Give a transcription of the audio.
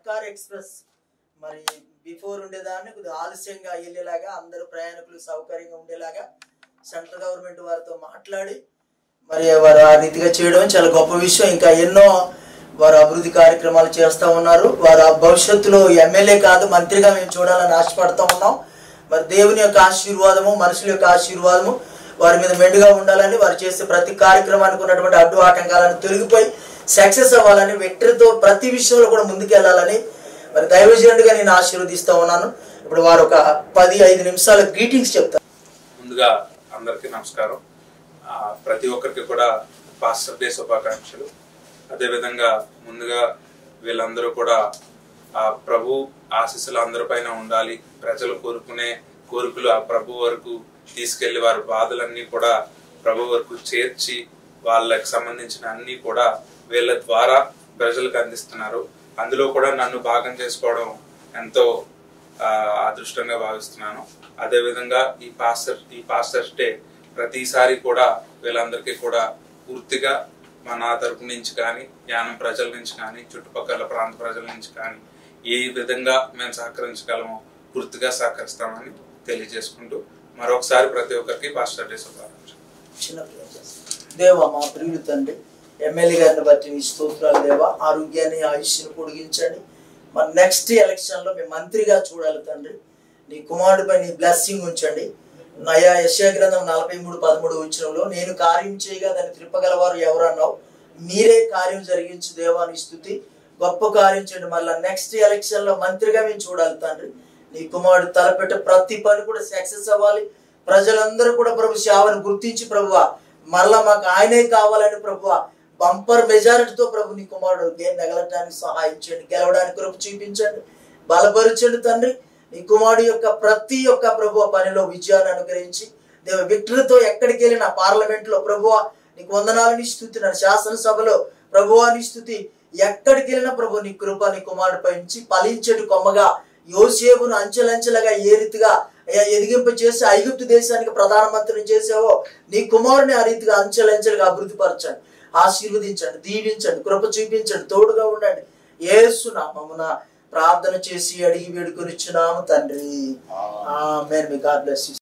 సర్కార్ ఎక్స్ప్రెస్ మరి బిఫోర్ ఉండేదాన్ని కొద్దిగా ఆలస్యంగా వెళ్ళేలాగా అందరూ ప్రయాణికులు సౌకర్యంగా ఉండేలాగా సెంట్రల్ గవర్నమెంట్ వారితో మాట్లాడి మరి వారు ఆ రీతిగా చేయడం చాలా గొప్ప విషయం ఇంకా ఎన్నో వారు అభివృద్ధి కార్యక్రమాలు చేస్తూ ఉన్నారు వారు ఆ భవిష్యత్తులో ఎమ్మెల్యే కాదు మంత్రిగా మేము చూడాలని ఆశపడుతూ ఉన్నాం మరి దేవుని యొక్క ఆశీర్వాదము మనుషుల యొక్క ఆశీర్వాదము వారి మీద మెండుగా ఉండాలని వారు చేసే ప్రతి కార్యక్రమానికి ఉన్నటువంటి అడ్డు ఆటంకాలను తొలగిపోయి సక్సెస్ అవ్వాలని వ్యక్తితో ప్రతి విషయంలో కూడా ముందుకెళ్లాలని మరి దైవజనుడిగా నేను ఆశీర్వదిస్తూ ఉన్నాను ఇప్పుడు వారు ఒక పది ఐదు నిమిషాల గ్రీటింగ్స్ చెప్తారు ముందుగా అందరికీ నమస్కారం ఆ, ప్రతి ఒక్కరికి కూడా పాస్టర్ డే శుభాకాంక్షలు అదేవిధంగా ముందుగా వీళ్ళందరూ కూడా ఆ ప్రభు ఆశీస్సులు అందరిపైన ఉండాలి ప్రజలు కోరుకునే కోరికలు ఆ ప్రభు వరకు తీసుకెళ్లి వారి బాధలన్నీ కూడా ప్రభు వరకు చేర్చి వాళ్ళకి సంబంధించిన అన్ని కూడా వీళ్ళ ద్వారా ప్రజలకు అందిస్తున్నారు అందులో కూడా నన్ను భాగం చేసుకోవడం ఎంతో ఆ, అదృష్టంగా భావిస్తున్నాను అదేవిధంగా ఈ పాస్టర్ ఈ పాస్టర్స్ డే ప్రతిసారి కూడా వీళ్ళందరికీ కూడా పూర్తిగా మన తరపు నుంచి కానీ యానం ప్రజల నుంచి కానీ చుట్టుపక్కల ప్రాంత ప్రజల నుంచి కానీ ఏ విధంగా మేము సహకరించగలమో పూర్తిగా సహకరిస్తామని తెలియజేసుకుంటూ మరొకసారి ప్రతి ఒక్కరికి పాస్టర్ డే శుభాకాంక్షలు చిన్న ప్రేమ చేస్తాం. దేవా మా ప్రియుడు తండ్రి ఎమ్మెల్యే గారిని బట్టి నీ స్తోత్రాలు దేవా ఆరోగ్యాన్ని ఆయుష్ని పొడిగించండి మరి నెక్స్ట్ ఎలక్షన్ లో మీ మంత్రిగా చూడాలి తండ్రి నీ కుమారుడిపై నీ బ్లెస్సింగ్ ఉంచండి నయా యశయ గ్రంథం నలభై మూడు పదమూడు వచ్చినంలో నేను కార్యం చేయగా దాన్ని త్రిప్పగలవారు ఎవరన్నావు మీరే కార్యం జరిగించు దేవా నీ స్థుతి గొప్ప కార్యం చేయండి మళ్ళీ నెక్స్ట్ ఎలక్షన్ లో మంత్రిగా మేము చూడాలి తండ్రి నీ కుమారుడు తలపెట్టే ప్రతి పని కూడా సక్సెస్ అవ్వాలి ప్రజలందరూ కూడా ప్రభు సేవను గుర్తించి ప్రభువా మరలా మాకు ఆయనే కావాలని ప్రభువా బంపర్ మెజారిటీతో ప్రభు నీ కుమారుడు దేన్ని నగలటానికి సహాయం చేయండి గెలవడానికి కృప చూపించండి బలపరచండి తండ్రి నీ కుమారుడు యొక్క ప్రతి ఒక్క ప్రభు పనిలో విజయాన్ని అనుగ్రహించి దేవ విక్టరీతో ఎక్కడికి వెళ్ళిన పార్లమెంట్ లో ప్రభువా నీకు వందనాలని స్థుతి నా శాసనసభలో ప్రభువా నీ స్థుతి ఎక్కడికి వెళ్ళినా ప్రభు నీ కృప నీ కుమారుడిపై నుంచి ఫలించడు కొమ్మగా యోసేపును అంచెలంచెలుగా ఏ రీతిగా అయ్యా ఎదిగింప చేసి ఐగుప్తు దేశానికి ప్రధానమంత్రిని చేసావో నీ కుమారుని ఆ రీతిగా అంచెలంచెలుగా అభివృద్ధి పరచండి ఆశీర్వదించండి దీవించండి కృప చూపించండి తోడుగా ఉండండి ఏసు నామమున ప్రార్థన చేసి అడిగి వేడుకొని తండ్రి ఆమెన్ మీ గాడ్ బ్లెస్ యు